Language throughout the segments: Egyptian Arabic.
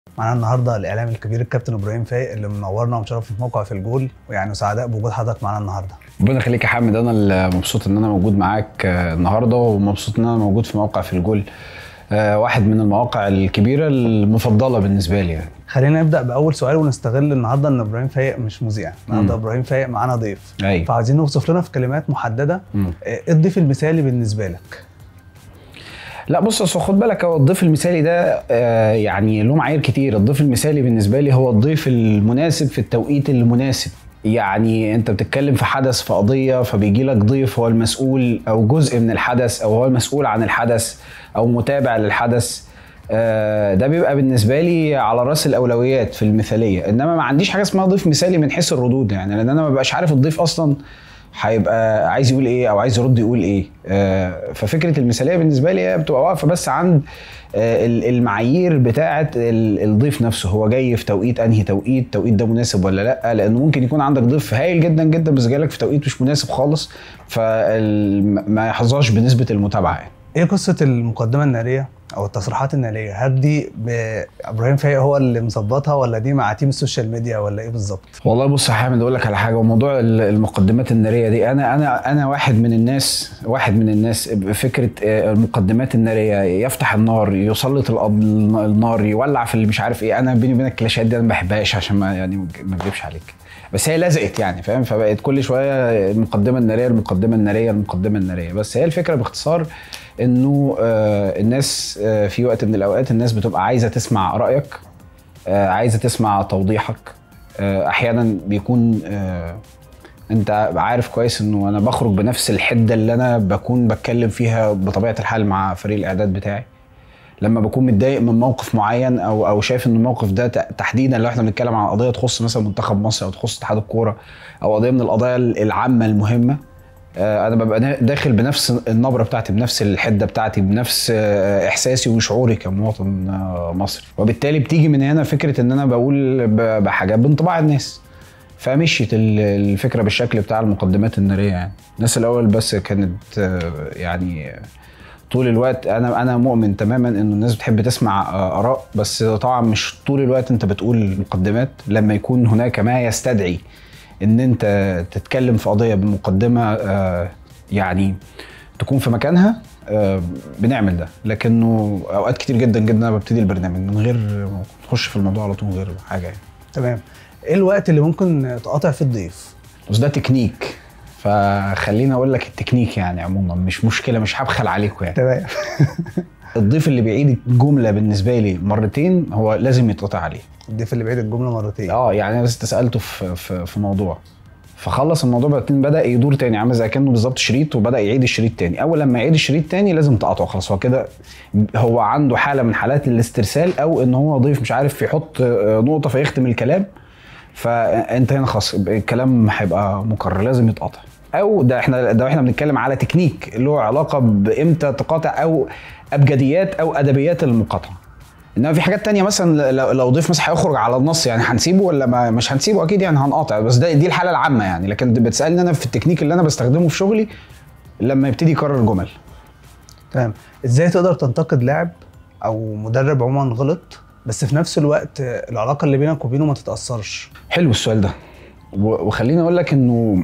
معانا النهارده الاعلام الكبير الكابتن ابراهيم فايق اللي منورنا ومشرف في موقع في الجول ويعني سعداء بوجود حضرتك معانا النهارده ربنا يخليك يا حامد انا اللي مبسوط ان انا موجود معاك آه، النهارده ومبسوط ان انا موجود في موقع في الجول آه، واحد من المواقع الكبيره المفضله بالنسبه لي يعني خلينا نبدا باول سؤال ونستغل النهارده ان ابراهيم فايق مش مذيع النهارده مم. ابراهيم فايق معانا ضيف ايوه فعايزين نوصف لنا في كلمات محدده مم. آه، ايه الضيف المثالي بالنسبه لك لا بص اصل خد بالك هو الضيف المثالي ده آه، يعني له معايير كتير الضيف المثالي بالنسبه لي هو الضيف المناسب في التوقيت المناسب يعني انت بتتكلم في حدث في قضيه فبيجي لك ضيف هو المسؤول او جزء من الحدث او هو المسؤول عن الحدث او متابع للحدث آه، ده بيبقى بالنسبه لي على راس الاولويات في المثاليه انما ما عنديش حاجه اسمها ضيف مثالي من حيث الردود يعني لان انا ما ببقاش عارف الضيف اصلا هيبقى عايز يقول ايه او عايز يرد يقول ايه آه، ففكره المثاليه بالنسبه لي هي بتبقى واقفه بس عند آه، ال- المعايير بتاعه ال- الضيف نفسه هو جاي في توقيت انهي توقيت التوقيت ده مناسب ولا لا لانه ممكن يكون عندك ضيف هايل جدا جدا بس جايلك في توقيت مش مناسب خالص فما يحظاش بنسبه المتابعه يعني ايه قصه المقدمه الناريه او التصريحات الناريه هل دي ب- ابراهيم فايق هو اللي مظبطها ولا دي مع تيم السوشيال ميديا ولا ايه بالظبط والله بص يا حامد اقول لك على حاجه وموضوع ال- المقدمات الناريه دي انا انا انا واحد من الناس واحد من الناس فكره آه، المقدمات الناريه يفتح النار يسلط الأب- النار يولع في اللي مش عارف ايه انا بيني وبينك الكلاشات دي انا ما بحبهاش عشان ما يعني ما اكذبش عليك بس هي لزقت يعني فاهم فبقت كل شويه المقدمه الناريه المقدمه الناريه المقدمه الناريه بس هي الفكره باختصار انه آه، الناس آه، في وقت من الاوقات الناس بتبقى عايزه تسمع رايك آه، عايزه تسمع توضيحك آه، احيانا بيكون آه، انت عارف كويس انه انا بخرج بنفس الحده اللي انا بكون بتكلم فيها بطبيعه الحال مع فريق الاعداد بتاعي لما بكون متضايق من موقف معين او او شايف ان الموقف ده ت- تحديدا لو احنا بنتكلم عن قضيه تخص مثلا منتخب مصر او تخص اتحاد الكوره او قضيه من القضايا العامه المهمه آه، انا ببقى نا- داخل بنفس النبره بتاعتي بنفس الحده بتاعتي بنفس آه، احساسي وشعوري كمواطن آه، مصري وبالتالي بتيجي من هنا فكره ان انا بقول ب- بحاجات بانطباع الناس فمشيت ال- الفكره بالشكل بتاع المقدمات الناريه يعني الناس الاول بس كانت آه، يعني طول الوقت انا انا مؤمن تماما انه الناس بتحب تسمع آه، اراء بس طبعا مش طول الوقت انت بتقول مقدمات لما يكون هناك ما يستدعي ان انت تتكلم في قضيه بمقدمه آه، يعني تكون في مكانها آه، بنعمل ده لكنه اوقات كتير جدا جدا انا ببتدي البرنامج من غير ما نخش في الموضوع على طول من غير حاجه يعني تمام ايه الوقت اللي ممكن تقاطع فيه الضيف بس ده تكنيك فخليني اقول لك التكنيك يعني عموما مش مشكله مش هبخل عليكم يعني تمام الضيف اللي بيعيد الجمله بالنسبه لي مرتين هو لازم يتقطع عليه الضيف اللي بعيد الجمله مرتين اه يعني انا بس سالته في في, في موضوع فخلص الموضوع بعدين بدا يدور تاني عامل زي كانه بالظبط شريط وبدا يعيد الشريط تاني اول لما يعيد الشريط تاني لازم تقطعه خلاص هو كده هو عنده حاله من حالات الاسترسال او ان هو ضيف مش عارف يحط آه، نقطه فيختم الكلام فانت هنا خلاص الكلام هيبقى مكرر لازم يتقطع او ده احنا ده احنا بنتكلم على تكنيك له علاقه بامتى تقاطع او ابجديات او ادبيات المقاطعه انما في حاجات تانية مثلا لو, لو ضيف مثلا هيخرج على النص يعني هنسيبه ولا ما مش هنسيبه اكيد يعني هنقاطع بس ده دي الحاله العامه يعني لكن بتسالني انا في التكنيك اللي انا بستخدمه في شغلي لما يبتدي يكرر جمل تمام ازاي تقدر تنتقد لاعب او مدرب عموما غلط بس في نفس الوقت العلاقه اللي بينك وبينه ما تتاثرش حلو السؤال ده و- وخليني اقول لك انه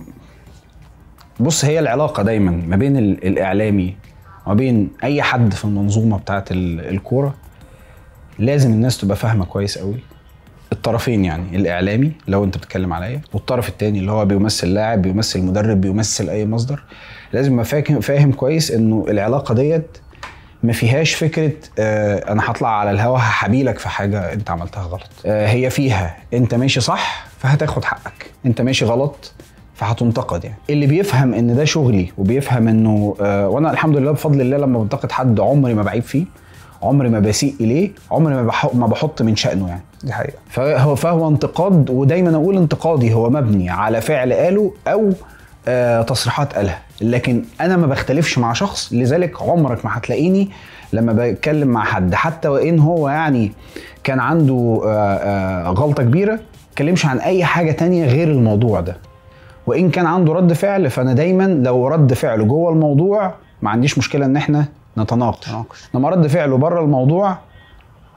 بص هي العلاقه دايما ما بين ال- الاعلامي وما بين اي حد في المنظومه بتاعه ال- الكوره لازم الناس تبقى فاهمه كويس قوي الطرفين يعني الاعلامي لو انت بتتكلم عليا والطرف التاني اللي هو بيمثل لاعب بيمثل مدرب بيمثل اي مصدر لازم يبقى فاهم فاهم كويس انه العلاقه ديت ما فيهاش فكره آه انا هطلع على الهوا هحبيلك في حاجه انت عملتها غلط آه هي فيها انت ماشي صح فهتاخد حقك انت ماشي غلط فهتنتقد يعني اللي بيفهم ان ده شغلي وبيفهم انه آه وانا الحمد لله بفضل الله لما بنتقد حد عمري ما بعيب فيه عمري ما بسيء اليه عمري ما بح- ما بحط من شأنه يعني دي حقيقه فهو فهو انتقاد ودايما اقول انتقادي هو مبني على فعل قاله او آه تصريحات قالها لكن انا ما بختلفش مع شخص لذلك عمرك ما هتلاقيني لما بتكلم مع حد حتى وان هو يعني كان عنده آه آه غلطه كبيره ما اتكلمش عن اي حاجه تانية غير الموضوع ده وان كان عنده رد فعل فانا دايما لو رد فعله جوه الموضوع ما عنديش مشكله ان احنا نتناقش تناقش انما رد فعله بره الموضوع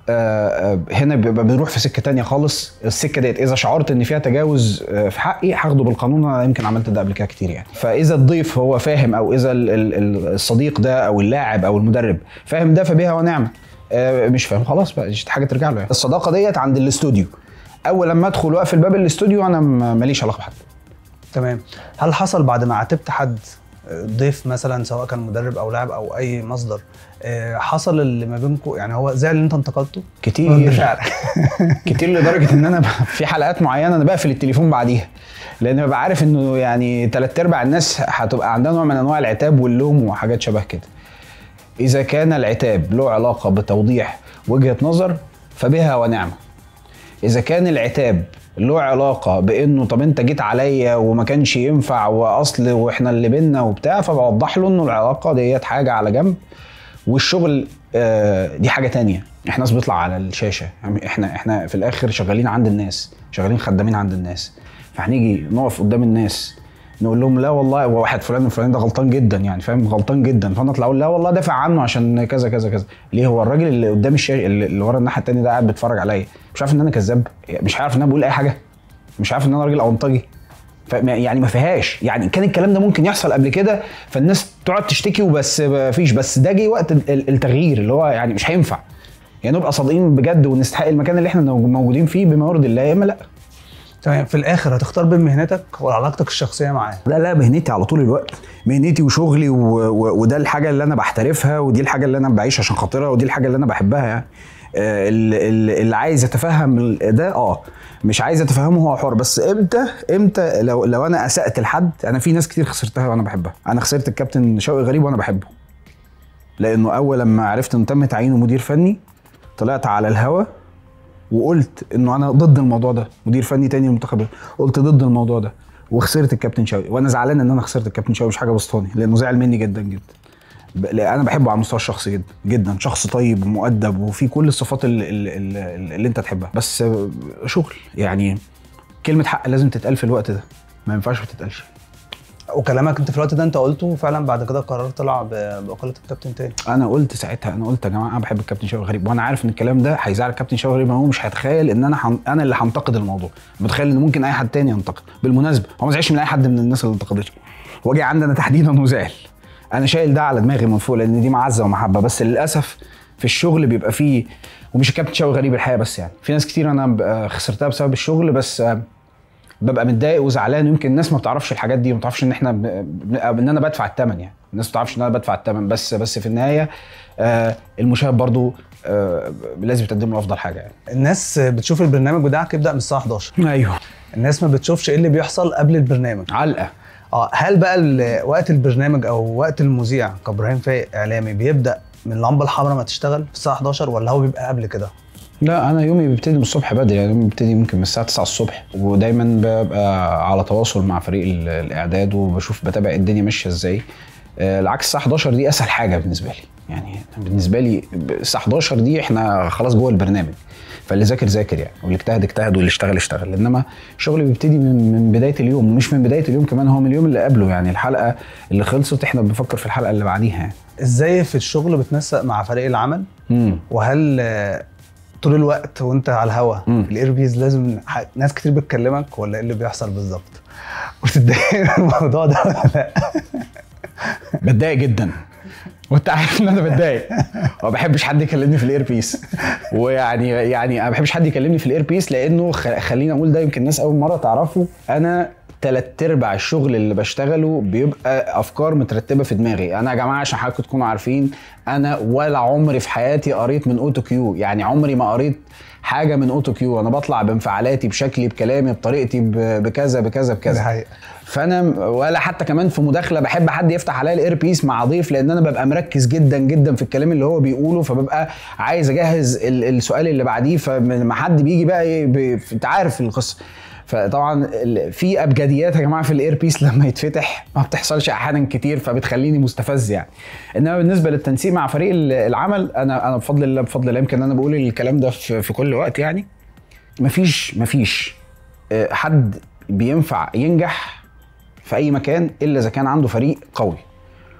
آه، آه، هنا بيبقى بنروح في سكه تانية خالص السكه ديت اذا شعرت ان فيها تجاوز آه، في حقي هاخده بالقانون انا يمكن عملت ده قبل كده كتير يعني فاذا الضيف هو فاهم او اذا ال- ال- ال- الصديق ده او اللاعب او المدرب فاهم ده فبها ونعمه آه، مش فاهم خلاص بقى دي حاجه ترجع له يعني الصداقه ديت عند الاستوديو اول لما ادخل واقفل باب الاستوديو انا م- ماليش علاقه بحد تمام هل حصل بعد ما عاتبت حد آه، ضيف مثلا سواء كان مدرب او لاعب او اي مصدر آه، حصل اللي ما بينكم يعني هو زعل ان انت انتقدته كتير. رد فعلك كتير لدرجه ان انا ب- في حلقات معينه انا بقفل التليفون بعديها لان ببقى عارف انه يعني تلات ارباع الناس هتبقى عندها نوع من انواع العتاب واللوم وحاجات شبه كده اذا كان العتاب له علاقه بتوضيح وجهه نظر فبها ونعمه اذا كان العتاب له علاقه بانه طب انت جيت عليا وما كانش ينفع واصل واحنا اللي بينا وبتاع فبوضح له انه العلاقه ديت حاجه على جنب والشغل آه، دي حاجه تانية احنا ناس بيطلع على الشاشه يعني احنا احنا في الاخر شغالين عند الناس شغالين خدامين عند الناس فهنيجي نقف قدام الناس نقول لهم لا والله هو واحد فلان الفلاني ده غلطان جدا يعني فاهم غلطان جدا فانا اطلع اقول لا والله دافع عنه عشان كذا كذا كذا ليه هو الراجل اللي قدام الشاشه اللي اللي ورا الناحيه التانيه ده قاعد بيتفرج عليا مش عارف ان انا كذاب مش عارف ان انا بقول اي حاجه مش عارف ان انا راجل اونطجي ف- يعني ما فيهاش يعني كان الكلام ده ممكن يحصل قبل كده فالناس تقعد تشتكي وبس ما فيش بس ده جه وقت ال- ال- التغيير اللي هو يعني مش هينفع يعني نبقى صادقين بجد ونستحق المكان اللي احنا موجودين فيه بما يرضي الله يا اما لا تمام في الاخر هتختار بين مهنتك وعلاقتك الشخصيه معاه لا لا مهنتي على طول الوقت مهنتي وشغلي و... و... وده الحاجه اللي انا بحترفها ودي الحاجه اللي انا بعيش عشان خاطرها ودي الحاجه اللي انا بحبها يعني آه، ال- ال- اللي عايز يتفهم ال- ده اه مش عايز يتفهمه هو حر بس امتى امتى لو لو انا اسات لحد انا في ناس كتير خسرتها وانا بحبها انا خسرت الكابتن شوقي غريب وانا بحبه لانه اول لما عرفت انه تم تعيينه مدير فني طلعت على الهوا وقلت انه انا ضد الموضوع ده مدير فني تاني للمنتخب قلت ضد الموضوع ده وخسرت الكابتن شوقي وانا زعلان ان انا خسرت الكابتن شوقي مش حاجه بسطاني لانه زعل مني جدا جدا ب- لا، انا بحبه على المستوى الشخصي جدا جدا شخص طيب ومؤدب وفي كل الصفات اللي, اللي, اللي انت تحبها بس آه، شغل يعني كلمه حق لازم تتقال في الوقت ده ما ينفعش ما تتقالش وكلامك انت في الوقت ده انت قلته وفعلا بعد كده قررت تطلع ب- باقاله الكابتن تاني انا قلت ساعتها انا قلت يا جماعه انا بحب الكابتن شوقي غريب وانا عارف ان الكلام ده هيزعل الكابتن شوقي غريب هو مش هيتخيل ان انا حن... انا اللي هنتقد الموضوع متخيل ان ممكن اي حد تاني ينتقد بالمناسبه هو ما زعلش من اي حد من الناس اللي انتقدته واجي عندنا تحديدا وزعل انا شايل ده على دماغي من فوق لان دي معزه ومحبه بس للاسف في الشغل بيبقى فيه ومش الكابتن شوقي غريب الحقيقه بس يعني في ناس كتير انا ب- خسرتها بسبب الشغل بس آه، ببقى متضايق وزعلان ويمكن الناس ما بتعرفش الحاجات دي ما بتعرفش ان احنا ب... ب... ان انا بدفع الثمن يعني الناس ما بتعرفش ان انا بدفع الثمن بس بس في النهايه آه المشاهد برضو آه لازم تقدم له افضل حاجه يعني الناس بتشوف البرنامج بتاعك يبدا من الساعه 11 ايوه الناس ما بتشوفش ايه اللي بيحصل قبل البرنامج علقه اه هل بقى ال- وقت البرنامج او وقت المذيع كابراهيم فايق اعلامي بيبدا من اللمبه الحمراء ما تشتغل في الساعه 11 ولا هو بيبقى قبل كده لا انا يومي بيبتدي من الصبح بدري يعني يومي بيبتدي ممكن من الساعه 9 الصبح ودايما ببقى على تواصل مع فريق ال- الاعداد وبشوف بتابع الدنيا ماشيه ازاي آه، العكس الساعه 11 دي اسهل حاجه بالنسبه لي يعني بالنسبه لي الساعه 11 دي احنا خلاص جوه البرنامج فاللي ذاكر ذاكر يعني واللي اجتهد اجتهد واللي اشتغل اشتغل انما الشغل بيبتدي من, من بدايه اليوم ومش من بدايه اليوم كمان هو من اليوم اللي قبله يعني الحلقه اللي خلصت احنا بنفكر في الحلقه اللي بعديها يعني ازاي في الشغل بتنسق مع فريق العمل امم وهل آه، طول الوقت وانت على الهوا مم. الايربيز لازم ح- ناس كتير بتكلمك ولا ايه اللي بيحصل بالظبط وتتضايق من الموضوع ده ولا لا بتضايق جدا وانت عارف ان انا بتضايق وما بحبش حد يكلمني في الاير بيس ويعني يعني انا ما بحبش حد يكلمني في الاير بيس لانه خ- خليني اقول ده يمكن الناس اول مره تعرفه انا تلات ارباع الشغل اللي بشتغله بيبقى افكار مترتبه في دماغي انا يا جماعه عشان حضرتك تكونوا عارفين انا ولا عمري في حياتي قريت من اوتو كيو يعني عمري ما قريت حاجه من اوتو كيو انا بطلع بانفعالاتي بشكلي بكلامي بطريقتي ب- بكذا بكذا دي بكذا حقيقة. فانا ولا حتى كمان في مداخله بحب حد يفتح عليا الاير بيس مع ضيف لان انا ببقى مركز جدا جدا في الكلام اللي هو بيقوله فببقى عايز اجهز ال- السؤال اللي بعديه فلما حد بيجي بقى إيه بي- انت عارف القصه فطبعا ال- في ابجديات يا جماعه في الاير بيس لما يتفتح ما بتحصلش احيانا كتير فبتخليني مستفز يعني انما بالنسبه للتنسيق مع فريق ال- العمل انا انا بفضل الله بفضل الله يمكن انا بقول الكلام ده في, في كل وقت يعني مفيش مفيش آه، حد بينفع ينجح في اي مكان الا اذا كان عنده فريق قوي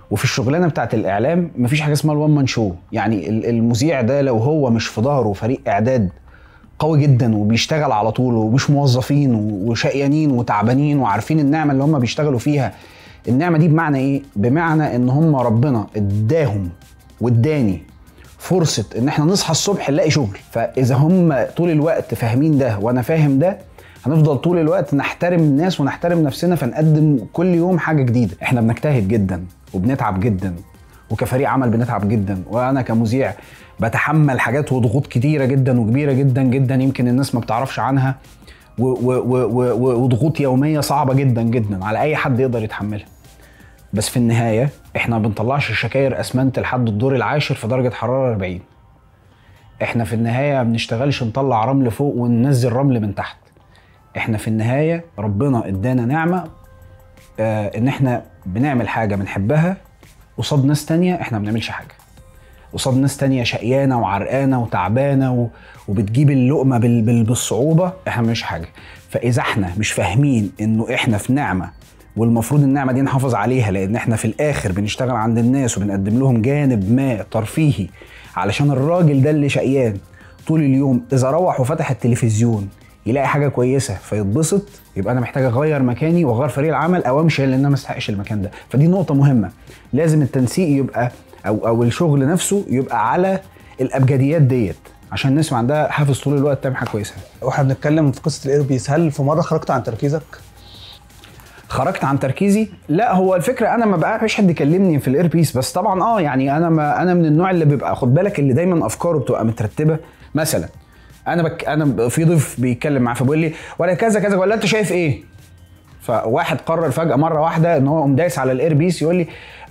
وفي الشغلانه بتاعت الاعلام مفيش حاجه اسمها الوان مان شو يعني ال- المذيع ده لو هو مش في ظهره فريق اعداد قوي جدا وبيشتغل على طول ومش موظفين و- وشقيانين وتعبانين وعارفين النعمه اللي هم بيشتغلوا فيها النعمه دي بمعنى ايه بمعنى ان هم ربنا اداهم واداني فرصه ان احنا نصحى الصبح نلاقي شغل فاذا هم طول الوقت فاهمين ده وانا فاهم ده هنفضل طول الوقت نحترم الناس ونحترم نفسنا فنقدم كل يوم حاجه جديده احنا بنجتهد جدا وبنتعب جدا وكفريق عمل بنتعب جدا وانا كمذيع بتحمل حاجات وضغوط كتيره جدا وكبيره جدا جدا يمكن الناس ما بتعرفش عنها و- و- و- و- و- وضغوط يوميه صعبه جدا جدا على اي حد يقدر يتحملها بس في النهايه احنا ما بنطلعش شكاير اسمنت لحد الدور العاشر في درجه حراره 40 احنا في النهايه ما بنشتغلش نطلع رمل فوق وننزل رمل من تحت احنا في النهايه ربنا ادانا نعمه آه ان احنا بنعمل حاجه بنحبها قصاد ناس تانية احنا ما بنعملش حاجه قصاد ناس تانية شقيانه وعرقانه وتعبانه و... وبتجيب اللقمه بال... بال... بالصعوبه احنا ما بنعملش حاجه فاذا احنا مش فاهمين انه احنا في نعمه والمفروض النعمه دي نحافظ عليها لان احنا في الاخر بنشتغل عند الناس وبنقدم لهم جانب ما ترفيهي علشان الراجل ده اللي شقيان طول اليوم اذا روح وفتح التلفزيون يلاقي حاجه كويسه فيتبسط يبقى انا محتاج اغير مكاني واغير فريق العمل او امشي لان انا ما استحقش المكان ده فدي نقطه مهمه لازم التنسيق يبقى او او الشغل نفسه يبقى على الابجديات ديت عشان الناس يبقى عندها حافز طول الوقت تعمل حاجه كويسه واحنا بنتكلم في قصه الايربيس هل في مره خرجت عن تركيزك؟ خرجت عن تركيزي لا هو الفكره انا ما بقاش حد يكلمني في الايربيس بس طبعا اه يعني انا ما انا من النوع اللي بيبقى خد بالك اللي دايما افكاره بتبقى مترتبه مثلا انا بك انا في ضيف بيتكلم معاه فبيقول لي ولا كذا كذا ولا انت شايف ايه فواحد قرر فجاه مره واحده ان هو قام دايس على الايربيس يقول لي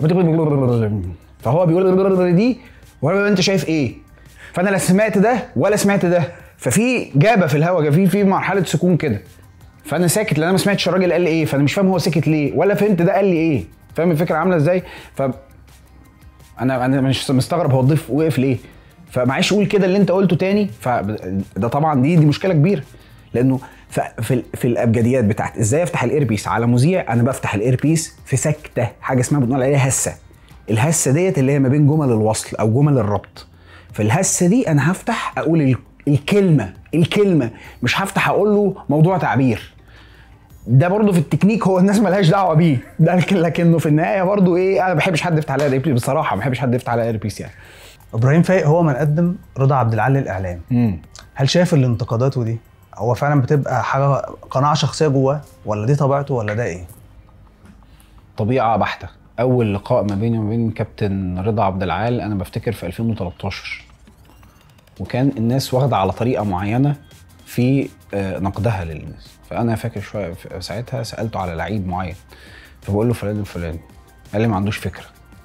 فهو بيقول دي ولا انت شايف ايه فانا لا سمعت ده ولا سمعت ده ففي جابه في الهواء في في مرحله سكون كده فانا ساكت لان انا ما سمعتش الراجل قال لي ايه فانا مش فاهم هو سكت ليه ولا فهمت ده قال لي ايه فاهم الفكره عامله ازاي ف انا انا مش مستغرب هو الضيف وقف ليه فمعلش قول كده اللي انت قلته تاني فده طبعا دي دي مشكله كبيره لانه ف- في ال- في الابجديات بتاعت ازاي افتح الايربيس على مذيع انا بفتح الايربيس في سكته حاجه اسمها بنقول عليها هسه الهسه ديت اللي هي ما بين جمل الوصل او جمل الربط في الهسه دي انا هفتح اقول ال- الكلمه الكلمه مش هفتح اقول له موضوع تعبير ده برضه في التكنيك هو الناس ملهاش دعوه بيه ده لكن لكنه في النهايه برضه ايه انا ما بحبش حد يفتح عليا ايربيس بصراحه ما بحبش حد يفتح عليا ايربيس يعني ابراهيم فايق هو من قدم رضا عبد العال للاعلام امم هل شايف الانتقادات ودي هو فعلا بتبقى حاجه قناعه شخصيه جواه ولا دي طبيعته ولا ده ايه؟ طبيعه بحته اول لقاء ما بيني وما بين كابتن رضا عبد العال انا بفتكر في 2013 وكان الناس واخده على طريقه معينه في آه، نقدها للناس فانا فاكر شويه في- ساعتها سالته على لعيب معين فبقول له فلان الفلاني قال لي ما عندوش فكره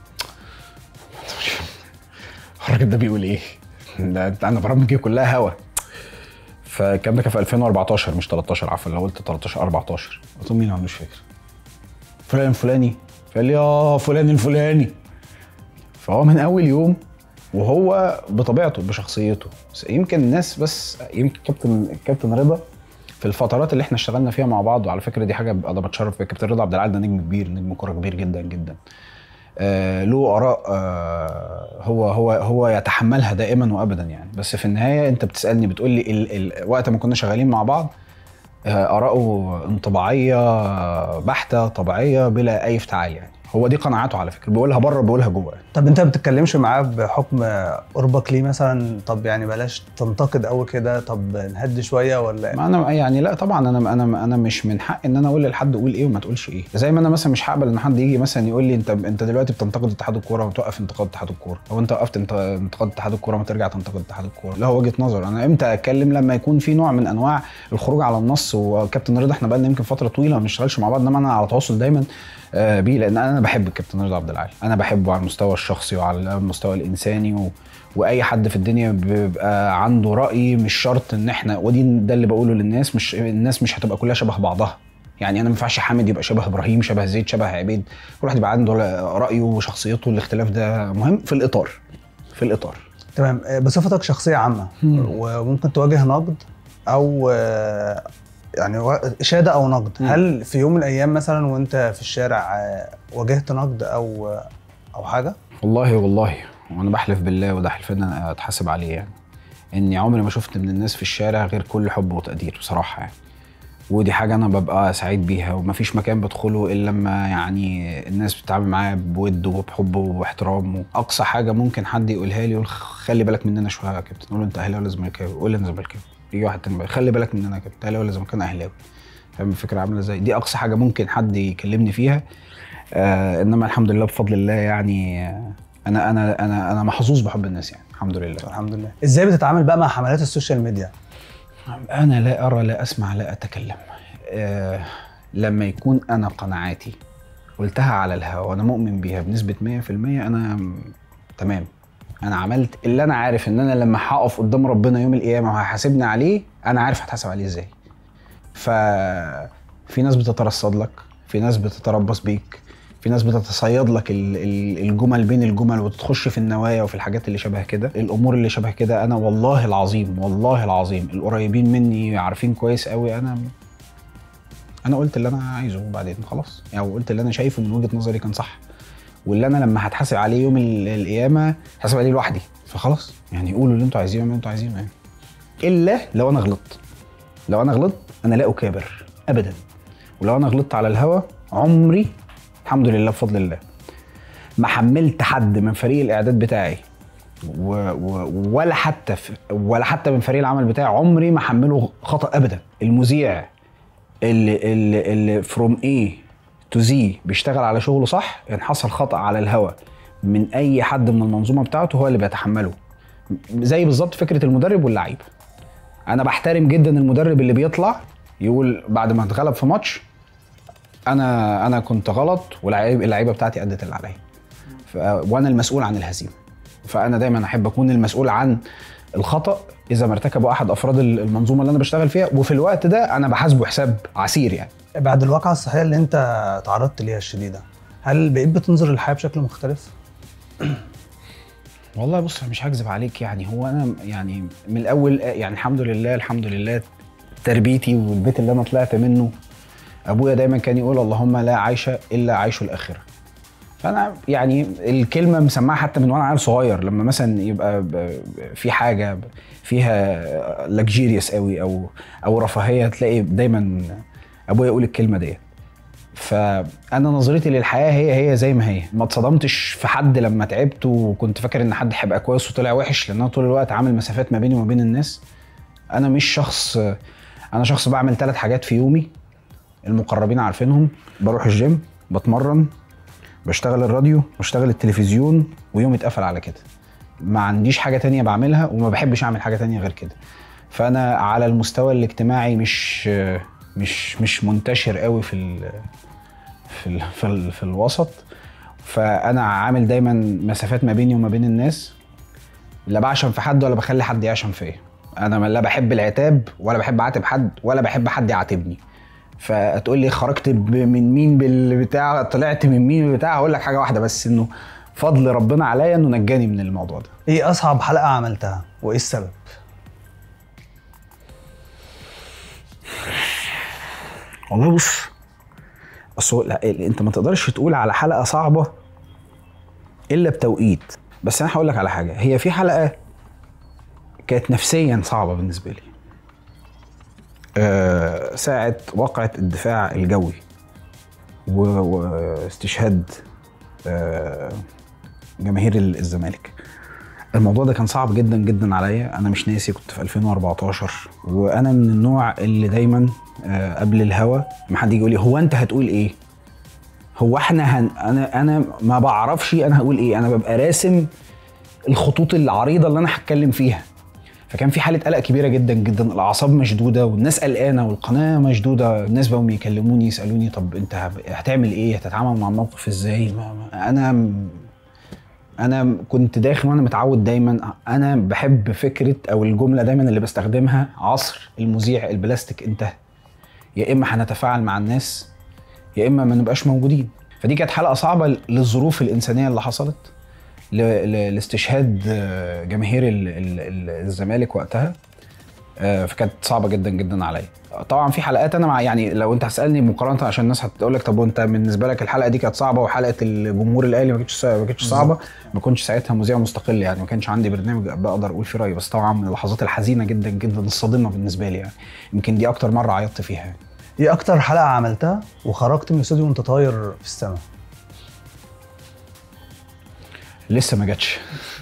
الراجل ده بيقول ايه؟ ده أنت- انا برامجي كلها هوا فالكلام ده كان في 2014 مش 13 عفوا لو قلت 13 14 قلت له مين ما عندوش فكره؟ فلان الفلاني فقال لي اه فلان الفلاني فهو من اول يوم وهو بطبيعته بشخصيته يمكن الناس بس يمكن كابتن كابتن رضا في الفترات اللي احنا اشتغلنا فيها مع بعض وعلى فكره دي حاجه انا بتشرف بيها كابتن رضا عبد العال ده نجم كبير نجم كوره كبير جدا جدا آه له اراء آه هو هو هو يتحملها دائما وابدا يعني بس في النهايه انت بتسالني بتقول لي ال ال وقت ما كنا شغالين مع بعض آه، آراءه انطباعية بحتة طبيعية بلا أي افتعال يعني هو دي قناعاته على فكرة بيقولها بره بيقولها جوه يعني. طب انت ما بتتكلمش معاه بحكم قربك ليه مثلا طب يعني بلاش تنتقد قوي كده طب نهدي شويه ولا ما انا يعني لا طبعا انا انا انا مش من حق ان انا اقول لحد قول ايه وما تقولش ايه زي ما انا مثلا مش هقبل ان حد يجي مثلا يقول لي انت انت دلوقتي بتنتقد اتحاد الكوره وتوقف انتقاد اتحاد الكوره او انت وقفت انت انتقاد اتحاد الكوره ما ترجع تنتقد اتحاد الكوره لا هو وجهه نظر انا امتى اتكلم لما يكون في نوع من انواع الخروج على النص وكابتن رضا احنا بقالنا يمكن فتره طويله ما بنشتغلش مع بعض انما انا على تواصل دايما آه، بيه لان انا بحب الكابتن رضا عبد العال انا بحبه على المستوى الشخصي وعلى المستوى الانساني و... واي حد في الدنيا بيبقى عنده راي مش شرط ان احنا ودي ده اللي بقوله للناس مش الناس مش هتبقى كلها شبه بعضها يعني انا ما ينفعش حامد يبقى شبه ابراهيم شبه زيد شبه عبيد كل واحد يبقى عنده رايه وشخصيته الاختلاف ده مهم في الاطار في الاطار تمام آه، بصفتك شخصيه عامه مم. وممكن تواجه نقد او آه، يعني و- اشاده او نقد مم. هل في يوم من الايام مثلا وانت في الشارع آه، واجهت نقد او او حاجه والله والله وانا بحلف بالله وده حلف ان انا اتحاسب عليه يعني اني عمري ما شفت من الناس في الشارع غير كل حب وتقدير بصراحه يعني ودي حاجه انا ببقى سعيد بيها ومفيش مكان بدخله الا لما يعني الناس بتتعامل معايا بود وبحب واحترام واقصى حاجه ممكن حد يقولها لي يقول خلي بالك مننا شويه يا كابتن اقول له انت اهلاوي ولا زملكاوي يقول لي انا زملكاوي يجي واحد تاني بقى، خلي بالك مننا يا كابتن اهلاوي ولا زملكاوي انا اهلاوي فاهم الفكره عامله ازاي دي اقصى حاجه ممكن حد يكلمني فيها آه انما الحمد لله بفضل الله يعني آه، انا انا انا انا محظوظ بحب الناس يعني الحمد لله الحمد لله ازاي بتتعامل بقى مع حملات السوشيال ميديا انا لا ارى لا اسمع لا اتكلم آه لما يكون انا قناعاتي قلتها على الهوا وانا مؤمن بيها بنسبه 100% انا م- تمام انا عملت اللي انا عارف ان انا لما هقف قدام ربنا يوم القيامه وهيحاسبني عليه انا عارف هتحاسب عليه ازاي ففي ناس بتترصد لك في ناس بتتربص بيك في ناس بتتصيد لك ال- ال- الجمل بين الجمل وتخش في النوايا وفي الحاجات اللي شبه كده الامور اللي شبه كده انا والله العظيم والله العظيم القريبين مني عارفين كويس قوي انا انا قلت اللي انا عايزه وبعدين خلاص يعني قلت اللي انا شايفه من وجهه نظري كان صح واللي انا لما هتحاسب عليه يوم ال- القيامه هحاسب عليه لوحدي فخلاص يعني قولوا اللي انتوا عايزينه اللي انتوا عايزينه يعني الا لو انا غلطت لو انا غلطت انا لا اكابر ابدا ولو انا غلطت على الهوا عمري الحمد لله بفضل الله ما حملت حد من فريق الاعداد بتاعي و و ولا حتى في ولا حتى من فريق العمل بتاعي عمري ما حمله خطا ابدا المذيع اللي اللي اللي فروم اي تو زي بيشتغل على شغله صح ان حصل خطا على الهوا من اي حد من المنظومه بتاعته هو اللي بيتحمله زي بالظبط فكره المدرب واللعيب انا بحترم جدا المدرب اللي بيطلع يقول بعد ما اتغلب في ماتش انا انا كنت غلط واللعيب اللعيبه بتاعتي ادت اللي عليا ف- وانا المسؤول عن الهزيمه فانا دايما احب اكون المسؤول عن الخطا اذا ما ارتكبه احد افراد المنظومه اللي انا بشتغل فيها وفي الوقت ده انا بحاسبه حساب عسير يعني بعد الواقعه الصحيه اللي انت تعرضت ليها الشديده هل بقيت بتنظر للحياه بشكل مختلف؟ والله بص أنا مش هكذب عليك يعني هو انا يعني من الاول يعني الحمد لله الحمد لله تربيتي والبيت اللي انا طلعت منه ابويا دايما كان يقول اللهم لا عيش الا عيش الاخره فانا يعني الكلمه مسمعها حتى من وانا عيل صغير لما مثلا يبقى ب- في حاجه فيها لكجيريوس قوي او او رفاهيه تلاقي دايما ابويا يقول الكلمه ديت فانا نظرتي للحياه هي هي زي ما هي ما اتصدمتش في حد لما تعبت وكنت فاكر ان حد هيبقى كويس وطلع وحش لان انا طول الوقت عامل مسافات ما بيني وما بين الناس انا مش شخص انا شخص بعمل ثلاث حاجات في يومي المقربين عارفينهم بروح الجيم بتمرن بشتغل الراديو بشتغل التلفزيون ويومي اتقفل على كده ما عنديش حاجه تانية بعملها وما بحبش اعمل حاجه تانية غير كده فانا على المستوى الاجتماعي مش مش مش منتشر قوي في ال في ال في, ال في الوسط فانا عامل دايما مسافات ما بيني وما بين الناس لا بعشم في حد ولا بخلي حد يعشم فيا انا لا بحب العتاب ولا بحب اعاتب حد ولا بحب حد يعاتبني فتقول لي خرجت ب- من مين بالبتاع طلعت من مين بالبتاع هقول لك حاجه واحده بس انه فضل ربنا عليا انه نجاني من الموضوع ده ايه اصعب حلقه عملتها وايه السبب؟ والله بص اصل هو- لا ال- انت ما تقدرش تقول على حلقه صعبه الا بتوقيت بس انا هقول لك على حاجه هي في حلقه كانت نفسيا صعبه بالنسبه لي آه ساعه واقعه الدفاع الجوي و- واستشهاد آه جماهير ال- الزمالك الموضوع ده كان صعب جدا جدا عليا انا مش ناسي كنت في 2014 وانا من النوع اللي دايما آه، قبل الهوا ما حد يجي يقول لي هو انت هتقول ايه هو احنا هن... انا انا ما بعرفش انا هقول ايه انا ببقى راسم الخطوط العريضه اللي انا هتكلم فيها فكان في حاله قلق كبيره جدا جدا الاعصاب مشدوده والناس قلقانه والقناه مشدوده الناس بقوا يكلموني يسالوني طب انت هب- هتعمل ايه هتتعامل مع الموقف ازاي ما ما انا انا كنت داخل وانا متعود دايما انا بحب فكره او الجمله دايما اللي بستخدمها عصر المذيع البلاستيك انتهى يا اما هنتفاعل مع الناس يا اما ما نبقاش موجودين فدي كانت حلقه صعبه للظروف الانسانيه اللي حصلت ل- ل- لاستشهاد آه، جماهير ال- ال- ال- الزمالك وقتها آه، فكانت صعبه جدا جدا عليا طبعا في حلقات انا مع يعني لو انت هتسالني مقارنه عشان الناس هتقول لك طب وانت بالنسبه لك الحلقه دي كانت صعبه وحلقه الجمهور الاهلي ما كانتش ما كانتش صعبه ما كنتش ساعتها مذيع مستقل يعني ما كانش عندي برنامج بقدر اقول فيه رايي بس طبعا من اللحظات الحزينه جدا جدا الصادمه بالنسبه لي يعني يمكن دي اكتر مره عيطت فيها يعني. ايه اكتر حلقه عملتها وخرجت من الاستوديو وانت طاير في السماء لسه ما جاتش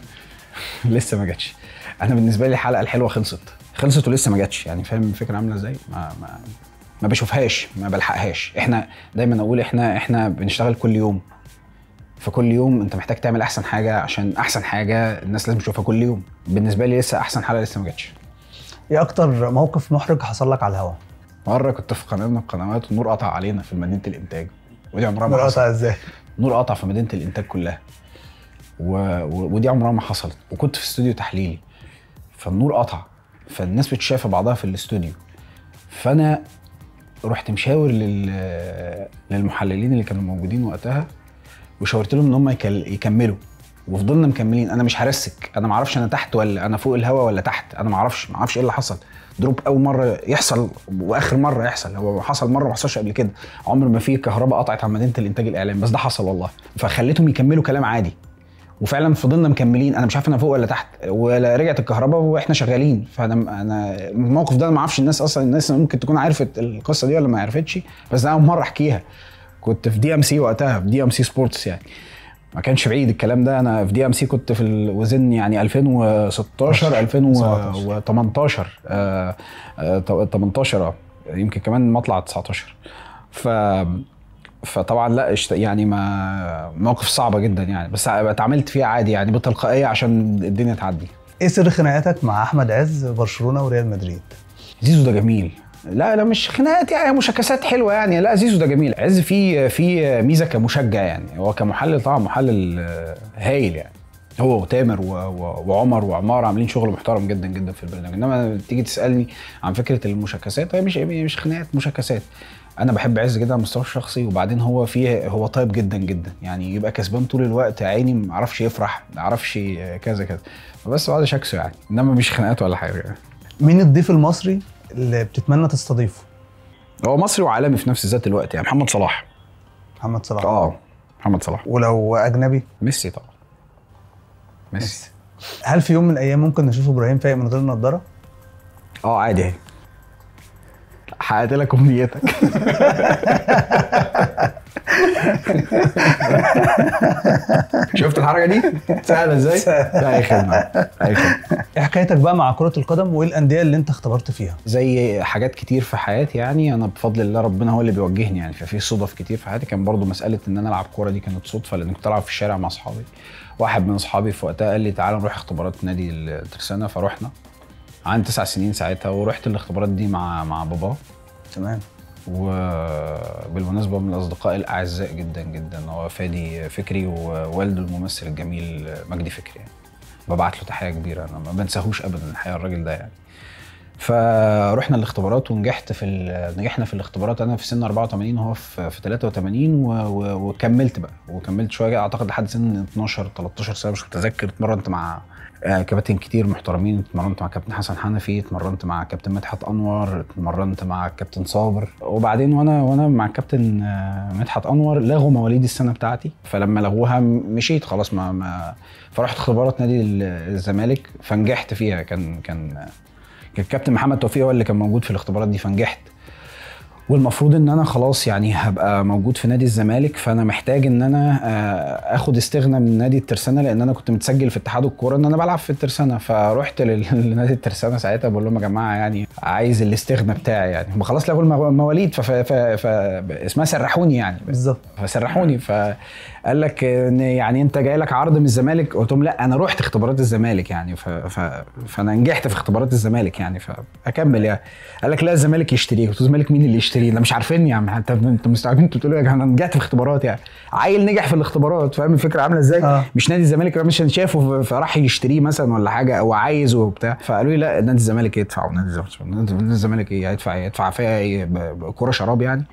لسه ما جاتش انا بالنسبه لي الحلقه الحلوه خلصت خلصت ولسه ما جاتش يعني فاهم الفكره عامله ازاي ما ما ما بشوفهاش ما بلحقهاش احنا دايما اقول احنا احنا بنشتغل كل يوم فكل يوم انت محتاج تعمل احسن حاجه عشان احسن حاجه الناس لازم تشوفها كل يوم بالنسبه لي لسه احسن حلقه لسه ما جاتش ايه اكتر موقف محرج حصل لك على الهواء مره كنت في قناه من القنوات والنور قطع علينا في مدينه الانتاج ودي عمرها ما حصلت مرقطع ازاي نور قطع في مدينه الانتاج كلها و... و... ودي عمرها ما حصلت وكنت في استوديو تحليلي فالنور قطع فالناس بتشاف في بعضها في الاستوديو فانا رحت مشاور لل... للمحللين اللي كانوا موجودين وقتها وشاورت لهم ان هم يكل... يكملوا وفضلنا مكملين انا مش هرسك انا ما اعرفش انا تحت ولا انا فوق الهوا ولا تحت انا ما اعرفش ما اعرفش ايه اللي حصل دروب اول مره يحصل واخر مره يحصل هو حصل مره ما حصلش قبل كده عمر ما في كهرباء قطعت عن مدينه الانتاج الاعلامي بس ده حصل والله فخليتهم يكملوا كلام عادي وفعلا فضلنا مكملين انا مش عارف انا فوق ولا تحت ولا رجعت الكهرباء واحنا شغالين فانا انا الموقف ده انا ما اعرفش الناس اصلا الناس ممكن تكون عرفت القصه دي ولا ما عرفتش بس انا اول مره احكيها كنت في دي ام سي وقتها في دي ام سي سبورتس يعني ما كانش بعيد الكلام ده انا في دي ام سي كنت في الوزن يعني 2016 2018 آه آه 18 اه يمكن كمان مطلع 19 ف فطبعا لا اشت... يعني ما موقف صعبه جدا يعني بس اتعاملت فيها عادي يعني بتلقائيه عشان الدنيا تعدي ايه سر خناقاتك مع احمد عز برشلونه وريال مدريد زيزو ده جميل لا لا مش خناقات يعني مشاكسات حلوه يعني لا زيزو ده جميل عز في في ميزه كمشجع يعني هو كمحلل طبعا محلل آه، هايل يعني هو وتامر و- و- وعمر وعمار عاملين شغل محترم جدا جدا في البرنامج انما تيجي تسالني عن فكره المشاكسات هي مش مش خناقات مشاكسات انا بحب عز جدا على المستوى الشخصي وبعدين هو فيه هو طيب جدا جدا يعني يبقى كسبان طول الوقت عيني ما يعرفش يفرح ما يعرفش كذا كذا بس بعد شكسه يعني انما مش خناقات ولا حاجه يعني. مين الضيف المصري اللي بتتمنى تستضيفه هو مصري وعالمي في نفس ذات الوقت يعني محمد صلاح محمد صلاح اه محمد صلاح ولو اجنبي ميسي طبعا ميسي هل في يوم من الايام ممكن نشوف ابراهيم فايق من غير نضاره اه عادي اهي حققت لك امنيتك شفت الحركه دي سهله ازاي لا اي خدمه اي خدمه ايه حكايتك بقى مع كره القدم وايه الانديه اللي انت اختبرت فيها زي حاجات كتير في حياتي يعني انا بفضل الله ربنا هو اللي بيوجهني يعني ففي صدف كتير في حياتي كان برضو مساله ان انا العب كوره دي كانت صدفه لان كنت العب في الشارع مع اصحابي واحد من اصحابي في وقتها قال لي تعالى نروح اختبارات نادي الترسانه فروحنا عندي تسع سنين ساعتها ورحت الاختبارات دي مع مع بابا تمام وبالمناسبه من الاصدقاء الاعزاء جدا جدا هو فادي فكري ووالده الممثل الجميل مجدي فكري يعني ببعت له تحيه كبيره انا ما بنساهوش ابدا الحقيقه الراجل ده يعني فرحنا الاختبارات ونجحت في ال- نجحنا في الاختبارات انا في سن 84 وهو في في 83 و... و... وكملت بقى وكملت شويه اعتقد لحد سن 12 13 سنه مش متذكر اتمرنت مع آه، كباتن كتير محترمين اتمرنت مع كابتن حسن حنفي اتمرنت مع كابتن مدحت انور اتمرنت مع كابتن صابر وبعدين وانا وانا مع كابتن آه، مدحت انور لغوا مواليد السنه بتاعتي فلما لغوها م- مشيت خلاص ما, ما فرحت اختبارات نادي ال- الزمالك فنجحت فيها كان كان كان الكابتن محمد توفيق هو اللي كان موجود في الاختبارات دي فنجحت والمفروض ان انا خلاص يعني هبقى موجود في نادي الزمالك فانا محتاج ان انا آه، اخد استغنى من نادي الترسانه لان انا كنت متسجل في اتحاد الكوره ان انا بلعب في الترسانه فرحت لل- لنادي الترسانه ساعتها بقول لهم يا جماعه يعني عايز الاستغنى بتاعي يعني هم خلاص لغوا المو- المواليد ف, ف, ف, ف اسمها سرحوني يعني بالظبط فسرحوني فقال لك ان يعني انت جاي لك عرض من الزمالك قلت لهم لا انا رحت اختبارات الزمالك يعني ف... ف... فانا نجحت في اختبارات الزمالك يعني فاكمل يعني قال لك لا الزمالك يشتريه قلت له الزمالك مين اللي يشتريه ده مش عارفيني يا عم انت انت مستوعبين انتوا بتقولوا يا جماعه انا نجحت في اختبارات يعني عيل نجح في الاختبارات فاهم الفكره عامله ازاي آه. مش نادي الزمالك مش شافه فراح يشتريه مثلا ولا حاجه او عايزه وبتاع فقالوا لي لا نادي الزمالك يدفع ونادي الزمالك نادي الزمالك ايه هيدفع ايه يدفع فيها ايه ب- ب- كوره شراب يعني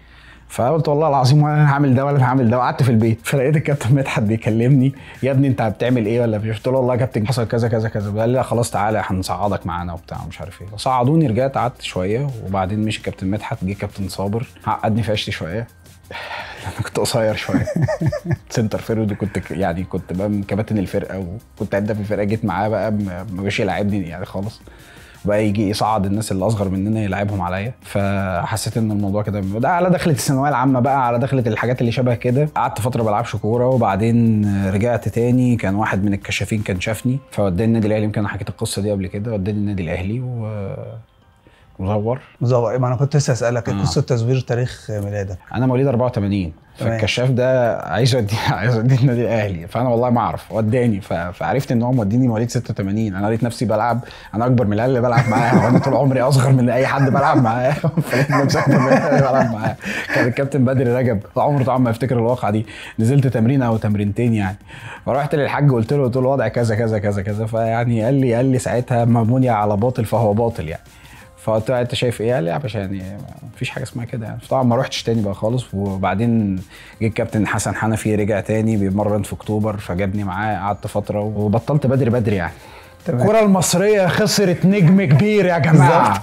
فقلت والله العظيم ولا انا هعمل ده ولا انا هعمل ده وقعدت في البيت فلقيت الكابتن مدحت بيكلمني يا ابني انت بتعمل ايه ولا مش قلت له والله يا كابتن حصل كذا كذا كذا قال لي لا خلاص تعالى هنصعدك معانا وبتاع ومش عارف ايه صعدوني رجعت قعدت شويه وبعدين مشي كابتن مدحت جه كابتن صابر عقدني في عيشتي شويه انا كنت قصير شويه سنتر فيرود كنت ك- يعني كنت بقى من كباتن الفرقه وكنت هداف الفرقه جيت معاه بقى ما ما بقاش يلعبني يعني خالص بقى يجي يصعد الناس اللي اصغر مننا يلعبهم عليا فحسيت ان الموضوع كده ده على دخلة الثانويه العامه بقى على دخلة الحاجات اللي شبه كده قعدت فتره بلعبش كوره وبعدين رجعت تاني كان واحد من الكشافين كان شافني فوداني النادي الاهلي يمكن انا حكيت القصه دي قبل كده وداني النادي الاهلي و مزور مزوق ما انا كنت لسه اسالك آه. قصه تزوير تاريخ ميلادك انا مواليد 84 تمام. فالكشاف ده عايز يودي عايز يودي النادي الاهلي فانا والله ما اعرف وداني ف... فعرفت ان هو موديني مواليد 86 انا لقيت نفسي بلعب انا اكبر من العيال اللي بلعب معاه وانا طول عمري اصغر من اي حد بلعب معاه فلقيت نفسي اكبر من العيال اللي بلعب معاه كان الكابتن بدري رجب عمره طبعا ما يفتكر الواقعه دي نزلت تمرين او تمرينتين يعني فرحت للحاج قلت له قلت له الوضع كذا كذا كذا كذا فيعني قال لي قال لي ساعتها مبني على باطل فهو باطل يعني فقلت له انت شايف ايه؟ قال لي يا باشا يعني مفيش حاجه اسمها كده يعني طبعا ما رحتش تاني بقى خالص وبعدين جه الكابتن حسن حنفي رجع تاني بيمرن في اكتوبر فجابني معاه قعدت فتره وبطلت بدري بدري يعني تمام. الكره المصريه خسرت نجم كبير يا جماعه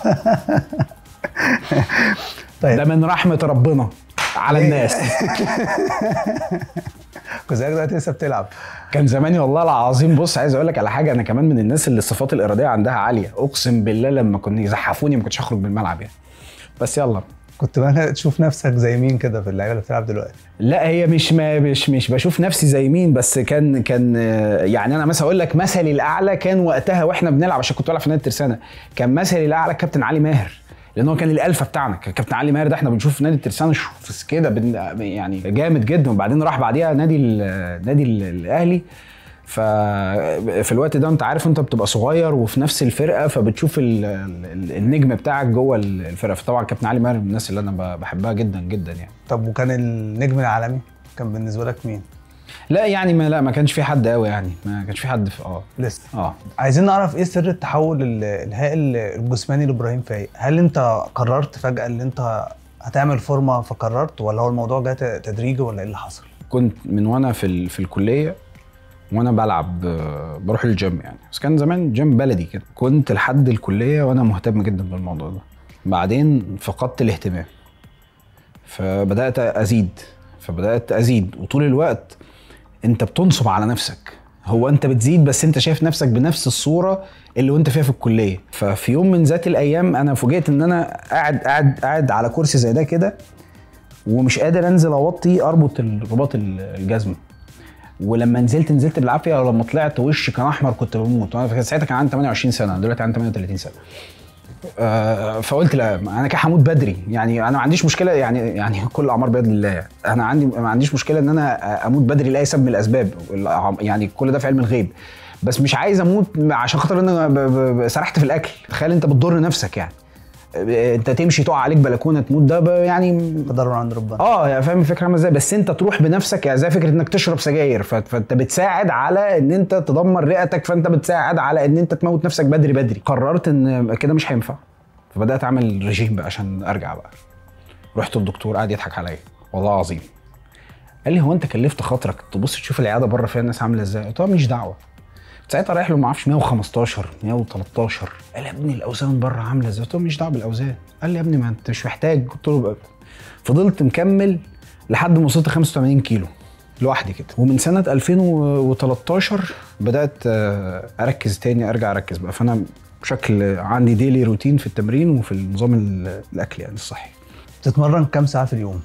طيب ده من رحمه ربنا على الناس كوزاك دلوقتي لسه بتلعب كان زماني والله العظيم بص عايز اقول لك على حاجه انا كمان من الناس اللي الصفات الاراديه عندها عاليه اقسم بالله لما كانوا يزحفوني ما كنتش هخرج من الملعب يعني بس يلا كنت بقى تشوف نفسك زي مين كده في اللعيبه اللي بتلعب دلوقتي لا هي مش ما مش مش بشوف نفسي زي مين بس كان كان آه، يعني انا مثلا اقول لك مثلي الاعلى كان وقتها واحنا بنلعب عشان كنت بلعب في نادي الترسانه كان مثلي الاعلى كابتن علي ماهر لان هو كان الالفه بتاعنا كان كابتن علي ماهر ده احنا بنشوف في نادي الترسانه شوف كده بن- يعني جامد جدا وبعدين راح بعديها نادي ال- نادي ال- الاهلي ففي الوقت ده انت عارف انت بتبقى صغير وفي نفس الفرقه فبتشوف ال- ال- النجم بتاعك جوه الفرقه فطبعا كابتن علي ماهر من الناس اللي انا ب- بحبها جدا جدا يعني طب وكان النجم العالمي كان بالنسبه لك مين لا يعني ما لا ما كانش في حد قوي يعني ما كانش في حد في اه لسه اه عايزين نعرف ايه سر التحول ال- الهائل الجسماني لابراهيم فايق هل انت قررت فجاه ان انت هتعمل فورمه فقررت ولا هو الموضوع جه ت- تدريجي ولا ايه اللي حصل كنت من وانا في ال... في الكليه وانا بلعب آه، بروح الجيم يعني بس كان زمان جيم بلدي كده كنت لحد الكليه وانا مهتم جدا بالموضوع ده بعدين فقدت الاهتمام فبدات ازيد فبدات ازيد وطول الوقت انت بتنصب على نفسك هو انت بتزيد بس انت شايف نفسك بنفس الصوره اللي وانت فيها في الكليه ففي يوم من ذات الايام انا فوجئت ان انا قاعد قاعد قاعد على كرسي زي ده كده ومش قادر انزل اوطي اربط الرباط الجزمه ولما نزلت نزلت بالعافيه ولما طلعت وشي كان احمر كنت بموت وانا فاكر ساعتها كان عندي 28 سنه دلوقتي عندي 38 سنه آه، فقلت لا انا كده هموت بدري يعني انا ما عنديش مشكله يعني يعني كل الاعمار بيد الله انا عندي ما عنديش مشكله ان انا اموت بدري لاي سبب من الاسباب يعني كل ده في علم الغيب بس مش عايز اموت عشان خاطر انا ب- ب- ب- سرحت في الاكل تخيل انت بتضر نفسك يعني انت تمشي تقع عليك بلكونه تموت ده ب- يعني قدر من عند ربنا اه يعني فاهم الفكره عامله ازاي بس انت تروح بنفسك يعني زي فكره انك تشرب سجاير ف- فانت بتساعد على ان انت تدمر رئتك فانت بتساعد على ان انت تموت نفسك بدري بدري قررت ان كده مش هينفع فبدات اعمل ريجيم بقى عشان ارجع بقى رحت للدكتور قعد يضحك عليا والله العظيم قال لي هو انت كلفت خاطرك تبص تشوف العياده بره فيها الناس عامله ازاي قلت له ماليش دعوه ساعتها رايح له ما اعرفش 115 113 قال لي يا ابني الاوزان بره عامله ازاي قلت له ماليش دعوه بالاوزان قال لي يا ابني ما انت مش محتاج قلت له بقى فضلت مكمل لحد ما وصلت 85 كيلو لوحدي كده ومن سنه 2013 بدات آه، اركز تاني ارجع اركز بقى فانا بشكل عندي ديلي روتين في التمرين وفي النظام ال- الاكل يعني الصحي بتتمرن كام ساعه في اليوم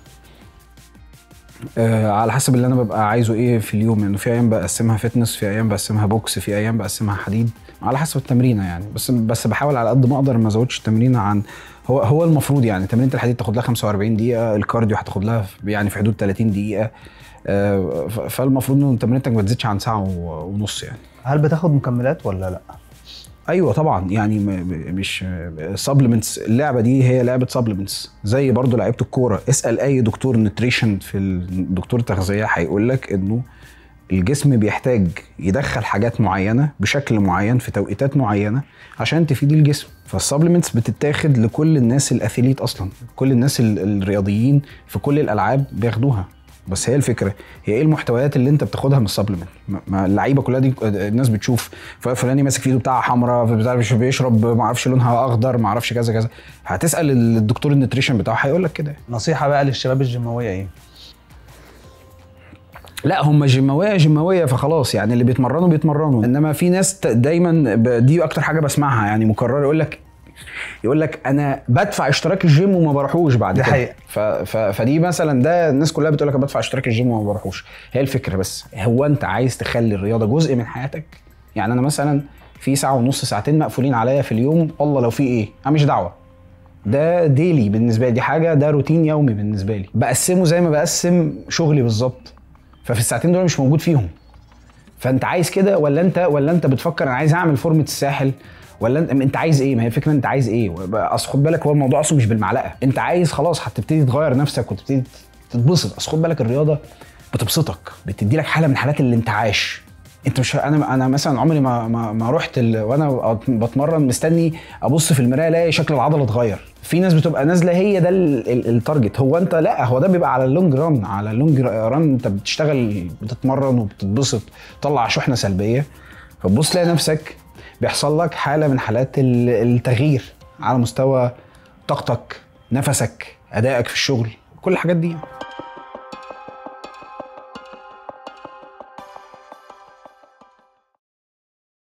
آه على حسب اللي انا ببقى عايزه ايه في اليوم يعني في ايام بقسمها فتنس في ايام بقسمها بوكس في ايام بقسمها حديد على حسب التمرينه يعني بس بس بحاول على قد ما اقدر ما ازودش التمرينه عن هو هو المفروض يعني تمرينه الحديد تاخد لها 45 دقيقه الكارديو هتاخد لها في- يعني في حدود 30 دقيقه آه ف- فالمفروض ان تمرينتك ما تزيدش عن ساعه و- ونص يعني هل بتاخد مكملات ولا لا ايوه طبعا يعني م- م- مش سبلمنتس اللعبه دي هي لعبه سبلمنتس زي برضو لعيبه الكوره اسال اي دكتور نوتريشن في ال- دكتور تغذيه هيقول لك انه الجسم بيحتاج يدخل حاجات معينه بشكل معين في توقيتات معينه عشان تفيد الجسم فالسبلمنتس بتتاخد لكل الناس الاثليت اصلا كل الناس ال- الرياضيين في كل الالعاب بياخدوها بس هي الفكره هي ايه المحتويات اللي انت بتاخدها من السبلمنت ما اللعيبه كلها دي الناس بتشوف فلان ماسك في ايده بتاع حمراء بتاع مش بيشرب ما اعرفش لونها اخضر ما اعرفش كذا كذا هتسال الدكتور النتريشن بتاعه هيقول لك كده نصيحه بقى للشباب الجيماويه ايه لا هم جيماويه جيماويه فخلاص يعني اللي بيتمرنوا بيتمرنوا انما في ناس ت- دايما ب- دي اكتر حاجه بسمعها يعني مكرره يقول لك يقول لك انا بدفع اشتراك الجيم وما بروحوش بعد دي كده حقيقة. ف... ف... فدي مثلا ده الناس كلها بتقول لك انا بدفع اشتراك الجيم وما بروحوش هي الفكره بس هو انت عايز تخلي الرياضه جزء من حياتك يعني انا مثلا في ساعه ونص ساعتين مقفولين عليا في اليوم والله لو في ايه انا مش دعوه ده ديلي بالنسبه لي دي حاجه ده روتين يومي بالنسبه لي بقسمه زي ما بقسم شغلي بالظبط ففي الساعتين دول مش موجود فيهم فانت عايز كده ولا انت ولا انت بتفكر انا عايز اعمل فورمه الساحل ولا انت, انت عايز ايه ما هي الفكره انت عايز ايه اصل خد بالك هو الموضوع اصلا مش بالمعلقه انت عايز خلاص هتبتدي تغير نفسك وتبتدي تتبسط اصل خد بالك الرياضه بتبسطك بتدي لك حاله من حالات الانتعاش انت مش انا انا مثلا عمري ما ما, ما رحت ال... وانا بتمرن مستني ابص في المرايه الاقي شكل العضله اتغير في ناس بتبقى نازله هي ده ال- ال- التارجت هو انت لا هو ده بيبقى على اللونج ران على اللونج ران انت بتشتغل بتتمرن وبتتبسط تطلع شحنه سلبيه فتبص تلاقي نفسك بيحصل لك حاله من حالات ال- التغيير على مستوى طاقتك نفسك ادائك في الشغل كل الحاجات دي